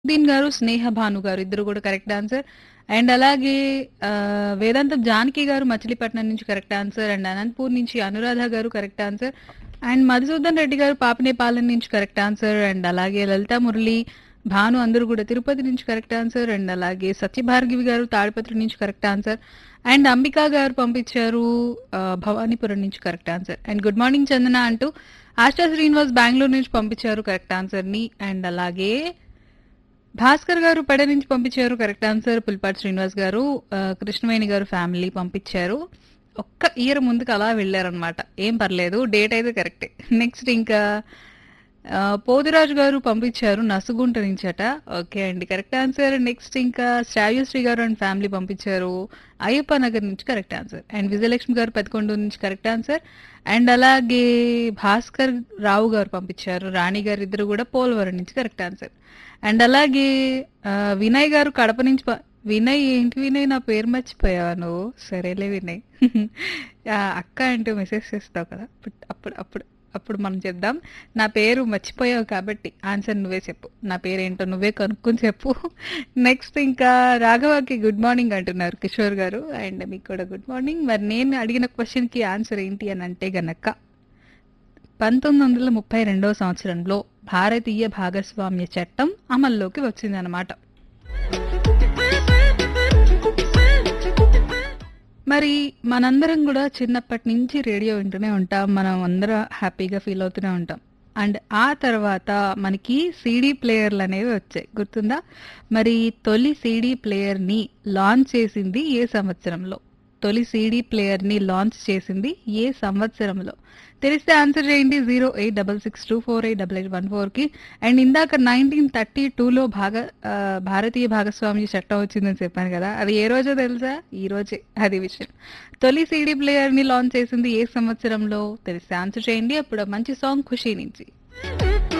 దీన్ గారు, స్నేహ భాను గారు ఇద్దరు కూడా కరెక్ట్ ఆన్సర్. అండ్ అలాగే ఆహ్, వేదాంతం జానకి గారు మచిలీపట్నం నుంచి కరెక్ట్ ఆన్సర్. అండ్ అనంతపూర్ నుంచి అనురాధ గారు correct answer. And Madhusudan Reddy గారు పాపినేపాలెం నుంచి కరెక్ట్ ఆన్సర్. అండ్ అలాగే లలిత మురళి, భాను అందరూ కూడా తిరుపతి నుంచి కరెక్ట్ ఆన్సర్. అండ్ అలాగే సత్యభార్గవి గారు తాడిపత్రి నుంచి కరెక్ట్ ఆన్సర్. అండ్ అంబిక గారు పంపించారు ఆహ్, భవానీపురం నుంచి correct answer. And good morning Chandana అంటూ ఆశా శ్రీనివాస్ బెంగుళూరు నుంచి పంపించారు కరెక్ట్ ఆన్సర్‌ని. అండ్ అలాగే భాస్కర్ గారు పెడ నుంచి పంపించారు కరెక్ట్ ఆన్సర్. పులిపాటి శ్రీనివాస్ గారు ఆహ్, కృష్ణవేణి గారు ఫ్యామిలీ పంపించారు. ఒక్క ఇయర్ ముందుకు అలా వెళ్ళారనమాట. ఏం పర్లేదు. డేట్ అయితే కరెక్టే. నెక్స్ట్ ఇంకా ఆహ్, పోతురాజు గారు పంపించారు నసుగుంట నుంచట. ఓకే అండి. Correct answer. నెక్స్ట్ ఇంకా శ్రావ్యశ్రీ గారు అండ్ ఫ్యామిలీ పంపించారు. అయ్యప్ప నగర్ నుంచి కరెక్ట్ ఆన్సర్. అండ్ విజయలక్ష్మి గారు పెదకొండూరు నుంచి కరెక్ట్ ఆన్సర్. అండ్ అలాగే భాస్కర్ రావు గారు పంపించారు. రాణి గారు ఇద్దరు కూడా పోలవరం నుంచి కరెక్ట్ ఆన్సర్. అండ్ అలాగే ఆహ్, వినయ్ గారు కడప నుంచి ప వినయ్ ఏంటి వినయ్ నా పేరు మర్చిపోయావా నువ్వు? సరేలే వినయ్. ఆహ్, అక్క అంటూ మెసేజ్ చేస్తావు కదా! అప్పుడు అప్పుడు అప్పుడు అప్పుడు మనం చెప్దాం. నా పేరు మర్చిపోయావు కాబట్టి ఆన్సర్ నువ్వే చెప్పు. నా పేరేంటో నువ్వే కనుక్కొని చెప్పు. నెక్స్ట్ ఇంకా రాఘవకి గుడ్ మార్నింగ్ అంటున్నారు కిషోర్ గారు. అండ్ మీకు కూడా గుడ్ మార్నింగ్. మరి నేను అడిగిన క్వెషన్‌కి ఆన్సర్ ఏంటి అని అంటే గనక 1932 సంవత్సరంలో భారతీయ భాగస్వామ్య చట్టం అమల్లోకి వచ్చిందనమాట. మరి మనందరం కూడా చిన్నప్పటి నుంచి రేడియో వింటూనే ఉంటాం. మనం అందరం హ్యాపీగా ఫీల్ అవుతూనే ఉంటాం. అండ్ ఆ తర్వాత మనకి సీడీ ప్లేయర్‌లనేవి వచ్చాయి. గుర్తుందా? మరి తొలి సీడీ ప్లేయర్‌ని లాంచ్ చేసింది ఏ సంవత్సరంలో? తొలి సీడీ ప్లేయర్‌ని లాంచ్ చేసింది ఏ సంవత్సరంలో? తెలిస్తే ఆన్సర్ చేయండి 08662488814కి. అండ్ ఇందాక 1932లో భాగ ఆహ్, భారతీయ భాగస్వామ్య చట్టం వచ్చిందని చెప్పాను కదా! అది ఏ రోజో తెలుసా? ఈ రోజే అది విషయం. తొలి సీడీ ప్లేయర్‌ని లాంచ్ చేసింది ఏ సంవత్సరంలో? తెలిస్తే ఆన్సర్ చేయండి. అప్పుడు మంచి సాంగ్ 'ఖుషి' నుంచి.